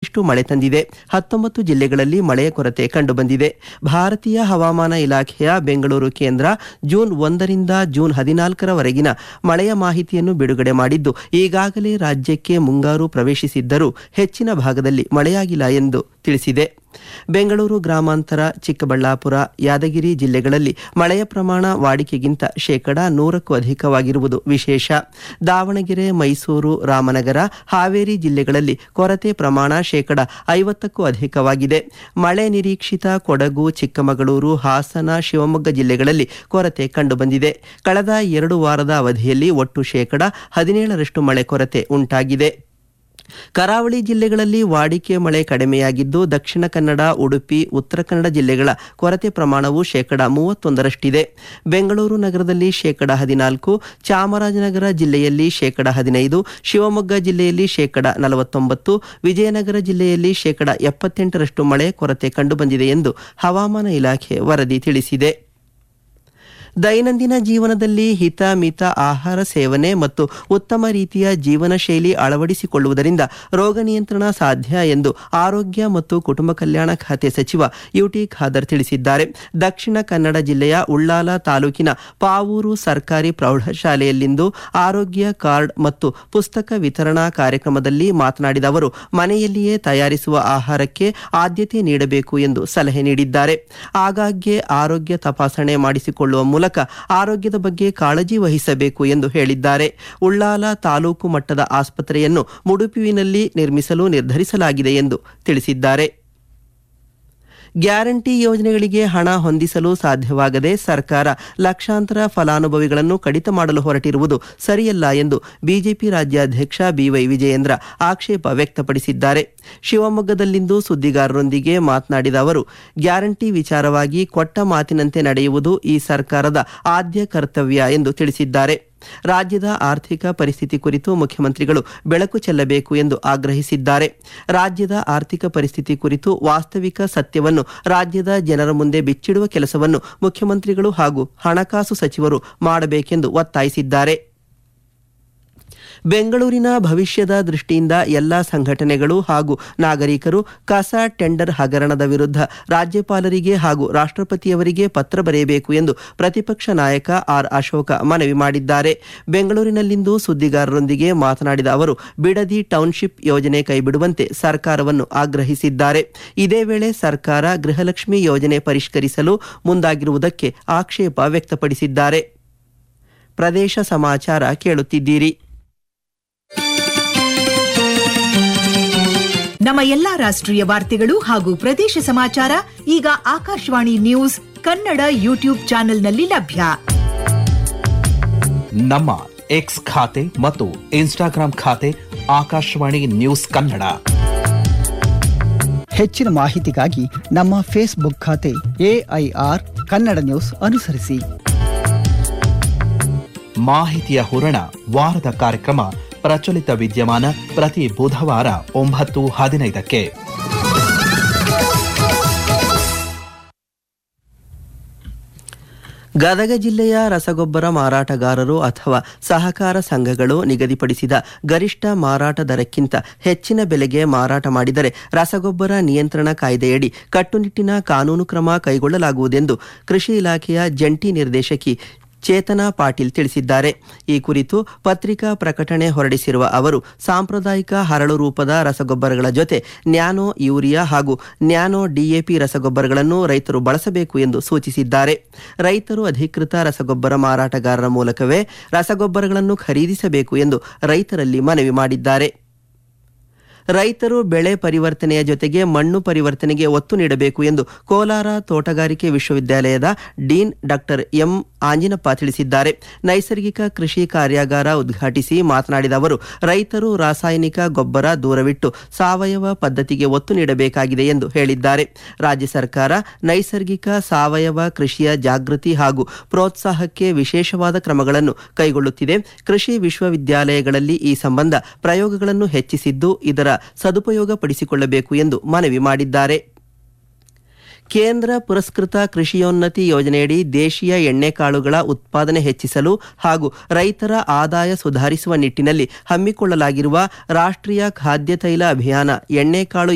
ಅತಿವೃಷ್ಟಿ ಮಳೆ ತಂದಿದೆ ಹತ್ತೊಂಬತ್ತು ಜಿಲ್ಲೆಗಳಲ್ಲಿ ಮಳೆಯ ಕೊರತೆ ಕಂಡುಬಂದಿದೆ ಭಾರತೀಯ ಹವಾಮಾನ ಇಲಾಖೆಯ ಬೆಂಗಳೂರು ಕೇಂದ್ರ ಜೂನ್ ಒಂದರಿಂದ ಜೂನ್ ಹದಿನಾಲ್ಕರವರೆಗಿನ ಮಳೆಯ ಮಾಹಿತಿಯನ್ನು ಬಿಡುಗಡೆ ಮಾಡಿದ್ದು ಈಗಾಗಲೇ ರಾಜ್ಯಕ್ಕೆ ಮುಂಗಾರು ಪ್ರವೇಶಿಸಿದ್ದರೂ ಹೆಚ್ಚಿನ ಭಾಗದಲ್ಲಿ ಮಳೆಯಾಗಿಲ್ಲ ಎಂದು ತಿಳಿಸಿದೆ ಬೆಂಗಳೂರು ಗ್ರಾಮಾಂತರ ಚಿಕ್ಕಬಳ್ಳಾಪುರ ಯಾದಗಿರಿ ಜಿಲ್ಲೆಗಳಲ್ಲಿ ಮಳೆಯ ಪ್ರಮಾಣ ವಾಡಿಕೆಗಿಂತ ಶೇಕಡ ನೂರಕ್ಕೂ ಅಧಿಕವಾಗಿರುವುದು ವಿಶೇಷ ದಾವಣಗೆರೆ ಮೈಸೂರು ರಾಮನಗರ ಹಾವೇರಿ ಜಿಲ್ಲೆಗಳಲ್ಲಿ ಕೊರತೆ ಪ್ರಮಾಣ ಶೇಕಡ ಐವತ್ತಕ್ಕೂ ಅಧಿಕವಾಗಿದೆ ಮಳೆ ನಿರೀಕ್ಷಿತ ಕೊಡಗು ಚಿಕ್ಕಮಗಳೂರು ಹಾಸನ ಶಿವಮೊಗ್ಗ ಜಿಲ್ಲೆಗಳಲ್ಲಿ ಕೊರತೆ ಕಂಡುಬಂದಿದೆ ಕಳೆದ ಎರಡು ವಾರದ ಅವಧಿಯಲ್ಲಿ ಒಟ್ಟು ಶೇಕಡ ಹದಿನೇಳರಷ್ಟು ಮಳೆ ಕೊರತೆ ಉಂಟಾಗಿದೆ ಕರಾವಳಿ ಜಿಲ್ಲೆಗಳಲ್ಲಿ ವಾಡಿಕೆ ಮಳೆ ಕಡಿಮೆಯಾಗಿದ್ದು ದಕ್ಷಿಣ ಕನ್ನಡ ಉಡುಪಿ ಉತ್ತರ ಕನ್ನಡ ಜಿಲ್ಲೆಗಳ ಕೊರತೆ ಪ್ರಮಾಣವು ಶೇಕಡ ಮೂವತ್ತೊಂದರಷ್ಟಿದೆ ಬೆಂಗಳೂರು ನಗರದಲ್ಲಿ ಶೇಕಡ ಹದಿನಾಲ್ಕು ಚಾಮರಾಜನಗರ ಜಿಲ್ಲೆಯಲ್ಲಿ ಶೇಕಡ ಹದಿನೈದು ಶಿವಮೊಗ್ಗ ಜಿಲ್ಲೆಯಲ್ಲಿ ಶೇಕಡ ನಲವತ್ತೊಂಬತ್ತು ವಿಜಯನಗರ ಜಿಲ್ಲೆಯಲ್ಲಿ ಶೇಕಡ ಎಪ್ಪತ್ತೆಂಟರಷ್ಟು ಮಳೆ ಕೊರತೆ ಕಂಡುಬಂದಿದೆ ಎಂದು ಹವಾಮಾನ ಇಲಾಖೆ ವರದಿ ತಿಳಿಸಿದೆ ದೈನಂದಿನ ಜೀವನದಲ್ಲಿ ಹಿತ ಮಿತ ಆಹಾರ ಸೇವನೆ ಮತ್ತು ಉತ್ತಮ ರೀತಿಯ ಜೀವನ ಶೈಲಿ ಅಳವಡಿಸಿಕೊಳ್ಳುವುದರಿಂದ ರೋಗ ನಿಯಂತ್ರಣ ಸಾಧ್ಯ ಎಂದು ಆರೋಗ್ಯ ಮತ್ತು ಕುಟುಂಬ ಕಲ್ಯಾಣ ಖಾತೆ ಸಚಿವ ಯುಟಿ ಖಾದರ್ ತಿಳಿಸಿದ್ದಾರೆ ದಕ್ಷಿಣ ಕನ್ನಡ ಜಿಲ್ಲೆಯ ಉಳ್ಳಾಲ ತಾಲೂಕಿನ ಪಾವೂರು ಸರ್ಕಾರಿ ಪ್ರೌಢಶಾಲೆಯಲ್ಲಿಂದು ಆರೋಗ್ಯ ಕಾರ್ಡ್ ಮತ್ತು ಪುಸ್ತಕ ವಿತರಣಾ ಕಾರ್ಯಕ್ರಮದಲ್ಲಿ ಮಾತನಾಡಿದ ಅವರು ಮನೆಯಲ್ಲಿಯೇ ತಯಾರಿಸುವ ಆಹಾರಕ್ಕೆ ಆದ್ಯತೆ ನೀಡಬೇಕು ಎಂದು ಸಲಹೆ ನೀಡಿದ್ದಾರೆ ಆಗಾಗ್ಗೆ ಆರೋಗ್ಯ ತಪಾಸಣೆ ಮಾಡಿಸಿಕೊಳ್ಳುವ ಮೂಲಕ ಆರೋಗ್ಯದ ಬಗ್ಗೆ ಕಾಳಜಿ ವಹಿಸಬೇಕು ಎಂದು ಹೇಳಿದ್ದಾರೆ ಉಳ್ಳಾಲ ತಾಲೂಕು ಮಟ್ಟದ ಆಸ್ಪತ್ರೆಯನ್ನು ಮುಡುಪುವಿನಲ್ಲಿ ನಿರ್ಮಿಸಲು ನಿರ್ಧರಿಸಲಾಗಿದೆ ಎಂದು ತಿಳಿಸಿದ್ದಾರೆ ಗ್ಯಾರಂಟಿ ಯೋಜನೆಗಳಿಗೆ ಹಣ ಹೊಂದಿಸಲು ಸಾಧ್ಯವಾಗದೆ ಸರ್ಕಾರ ಲಕ್ಷಾಂತರ ಫಲಾನುಭವಿಗಳನ್ನು ಕಡಿತ ಮಾಡಲು ಹೊರಟಿರುವುದು ಸರಿಯಲ್ಲ ಎಂದು ಬಿಜೆಪಿ ರಾಜ್ಯಾಧ್ಯಕ್ಷ ಬಿವೈ ವಿಜಯೇಂದ್ರ ಆಕ್ಷೇಪ ವ್ಯಕ್ತಪಡಿಸಿದ್ದಾರೆ ಶಿವಮೊಗ್ಗದಲ್ಲಿಂದು ಸುದ್ದಿಗಾರರೊಂದಿಗೆ ಮಾತನಾಡಿದ ಅವರು ಗ್ಯಾರಂಟಿ ವಿಚಾರವಾಗಿ ಕೊಟ್ಟ ಮಾತಿನಂತೆ ನಡೆಯುವುದು ಈ ಸರ್ಕಾರದ ಆದ್ಯ ಕರ್ತವ್ಯ ಎಂದು ತಿಳಿಸಿದ್ದಾರೆ ರಾಜ್ಯದ ಆರ್ಥಿಕ ಪರಿಸ್ಥಿತಿ ಕುರಿತು ಮುಖ್ಯಮಂತ್ರಿಗಳು ಬೆಳಕು ಚೆಲ್ಲಬೇಕು ಎಂದು ಆಗ್ರಹಿಸಿದ್ದಾರೆ ರಾಜ್ಯದ ಆರ್ಥಿಕ ಪರಿಸ್ಥಿತಿ ಕುರಿತು ವಾಸ್ತವಿಕ ಸತ್ಯವನ್ನು ರಾಜ್ಯದ ಜನರ ಮುಂದೆ ಬಿಚ್ಚಿಡುವ ಕೆಲಸವನ್ನು ಮುಖ್ಯಮಂತ್ರಿಗಳು ಹಾಗೂ ಹಣಕಾಸು ಸಚಿವರು ಮಾಡಬೇಕೆಂದು ಒತ್ತಾಯಿಸಿದ್ದಾರೆ ಬೆಂಗಳೂರಿನ ಭವಿಷ್ಯದ ದೃಷ್ಟಿಯಿಂದ ಎಲ್ಲ ಸಂಘಟನೆಗಳು ಹಾಗೂ ನಾಗರಿಕರು ಕಸ ಟೆಂಡರ್ ಹಗರಣದ ವಿರುದ್ಧ ರಾಜ್ಯಪಾಲರಿಗೆ ಹಾಗೂ ರಾಷ್ಟ್ರಪತಿಯವರಿಗೆ ಪತ್ರ ಬರೆಯಬೇಕು ಎಂದು ಪ್ರತಿಪಕ್ಷ ನಾಯಕ ಆರ್ ಅಶೋಕ ಮನವಿ ಮಾಡಿದ್ದಾರೆ ಬೆಂಗಳೂರಿನಲ್ಲಿಂದು ಸುದ್ದಿಗಾರರೊಂದಿಗೆ ಮಾತನಾಡಿದ ಅವರು ಬಿಡದಿ ಟೌನ್ಶಿಪ್ ಯೋಜನೆ ಕೈಬಿಡುವಂತೆ ಸರ್ಕಾರವನ್ನು ಆಗ್ರಹಿಸಿದ್ದಾರೆ ಇದೇ ವೇಳೆ ಸರ್ಕಾರ ಗೃಹಲಕ್ಷ್ಮಿ ಯೋಜನೆ ಪರಿಷ್ಕರಿಸಲು ಮುಂದಾಗಿರುವುದಕ್ಕೆ ಆಕ್ಷೇಪ ವ್ಯಕ್ತಪಡಿಸಿದ್ದಾರೆ ಪ್ರದೇಶ ಸಮಾಚಾರ ಕೇಳುತ್ತಿದ್ದೀರಿ ನಮ್ಮ ಎಲ್ಲಾ ರಾಷ್ಟ್ರೀಯ ವಾರ್ತೆಗಳು ಹಾಗೂ ಪ್ರದೇಶ ಸಮಾಚಾರ ಈಗ ಆಕಾಶವಾಣಿ ನ್ಯೂಸ್ ಕನ್ನಡ ಯೂಟ್ಯೂಬ್ ಚಾನೆಲ್ನಲ್ಲಿ ಲಭ್ಯ ನಮ್ಮ ಎಕ್ಸ್ ಖಾತೆ ಮತ್ತು ಇನ್ಸ್ಟಾಗ್ರಾಂ ಖಾತೆ ಆಕಾಶವಾಣಿ ನ್ಯೂಸ್ ಕನ್ನಡ ಹೆಚ್ಚಿನ ಮಾಹಿತಿಗಾಗಿ ನಮ್ಮ ಫೇಸ್ಬುಕ್ ಖಾತೆ ಎಐಆರ್ ಕನ್ನಡ ನ್ಯೂಸ್ ಅನುಸರಿಸಿ ಮಾಹಿತಿಯ ಹೂರಣ ವಾರದ ಕಾರ್ಯಕ್ರಮ ಪ್ರಚಲಿತ ವಿದ್ಯಮಾನ ಪ್ರತಿ ಬುಧವಾರ ಒಂಬತ್ತು ಹದಿನೈದಕ್ಕೆ ಗದಗ ಜಿಲ್ಲೆಯ ರಸಗೊಬ್ಬರ ಮಾರಾಟಗಾರರು ಅಥವಾ ಸಹಕಾರ ಸಂಘಗಳು ನಿಗದಿಪಡಿಸಿದ ಗರಿಷ್ಠ ಮಾರಾಟ ದರಕ್ಕಿಂತ ಹೆಚ್ಚಿನ ಬೆಲೆಗೆ ಮಾರಾಟ ಮಾಡಿದರೆ ರಸಗೊಬ್ಬರ ನಿಯಂತ್ರಣ ಕಾಯ್ದೆಯಡಿ ಕಟ್ಟುನಿಟ್ಟಿನ ಕಾನೂನು ಕ್ರಮ ಕೈಗೊಳ್ಳಲಾಗುವುದೆಂದು ಕೃಷಿ ಇಲಾಖೆಯ ಜಂಟಿ ನಿರ್ದೇಶಕಿ ಚೇತನಾ ಪಾಟೀಲ್ ತಿಳಿಸಿದ್ದಾರೆ ಈ ಕುರಿತು ಪತ್ರಿಕಾ ಪ್ರಕಟಣೆ ಹೊರಡಿಸಿರುವ ಅವರು ಸಾಂಪ್ರದಾಯಿಕ ಹರಳು ರೂಪದ ರಸಗೊಬ್ಬರಗಳ ಜೊತೆ ನ್ಯಾನೋ ಯೂರಿಯಾ ಹಾಗೂ ನ್ಯಾನೋ ಡಿಎಪಿ ರಸಗೊಬ್ಬರಗಳನ್ನು ರೈತರು ಬಳಸಬೇಕು ಎಂದು ಸೂಚಿಸಿದ್ದಾರೆ ರೈತರು ಅಧಿಕೃತ ರಸಗೊಬ್ಬರ ಮಾರಾಟಗಾರರ ಮೂಲಕವೇ ರಸಗೊಬ್ಬರಗಳನ್ನು ಖರೀದಿಸಬೇಕು ಎಂದು ರೈತರಲ್ಲಿ ಮನವಿ ಮಾಡಿದ್ದಾರೆ ರೈತರು ಬೆಳೆ ಪರಿವರ್ತನೆಯ ಜೊತೆಗೆ ಮಣ್ಣು ಪರಿವರ್ತನೆಗೆ ಒತ್ತು ನೀಡಬೇಕು ಎಂದು ಕೋಲಾರ ತೋಟಗಾರಿಕೆ ವಿಶ್ವವಿದ್ಯಾಲಯದ ಡೀನ್ ಡಾಕ್ಟರ್ ಎಂ ಆಂಜಿನಪ್ಪ ತಿಳಿಸಿದ್ದಾರೆ ನೈಸರ್ಗಿಕ ಕೃಷಿ ಕಾರ್ಯಾಗಾರ ಉದ್ಘಾಟಿಸಿ ಮಾತನಾಡಿದ ಅವರು ರೈತರು ರಾಸಾಯನಿಕ ಗೊಬ್ಬರ ದೂರವಿಟ್ಟು ಸಾವಯವ ಪದ್ಧತಿಗೆ ಒತ್ತು ನೀಡಬೇಕಾಗಿದೆ ಎಂದು ಹೇಳಿದ್ದಾರೆ ರಾಜ್ಯ ಸರ್ಕಾರ ನೈಸರ್ಗಿಕ ಸಾವಯವ ಕೃಷಿಯ ಜಾಗೃತಿ ಹಾಗೂ ಪ್ರೋತ್ಸಾಹಕ್ಕೆ ವಿಶೇಷವಾದ ಕ್ರಮಗಳನ್ನು ಕೈಗೊಳ್ಳುತ್ತಿದೆ ಕೃಷಿ ವಿಶ್ವವಿದ್ಯಾಲಯಗಳಲ್ಲಿ ಈ ಸಂಬಂಧ ಪ್ರಯೋಗಗಳನ್ನು ಹೆಚ್ಚಿಸಿದ್ದು ಇದರ ಸದುಪಯೋಗ ಪಡಿಸಿಕೊಳ್ಳಬೇಕು ಎಂದು ಮನವಿ ಮಾಡಿದ್ದಾರೆ ಕೇಂದ್ರ ಪುರಸ್ಕೃತ ಕೃಷಿಯೋನ್ನತಿ ಯೋಜನೆಯಡಿ ದೇಶೀಯ ಎಣ್ಣೆಕಾಳುಗಳ ಉತ್ಪಾದನೆ ಹೆಚ್ಚಿಸಲು ಹಾಗೂ ರೈತರ ಆದಾಯ ಸುಧಾರಿಸುವ ನಿಟ್ಟಿನಲ್ಲಿ ಹಮ್ಮಿಕೊಳ್ಳಲಾಗಿರುವ ರಾಷ್ಟ್ರೀಯ ಖಾದ್ಯ ತೈಲ ಅಭಿಯಾನ ಎಣ್ಣೆಕಾಳು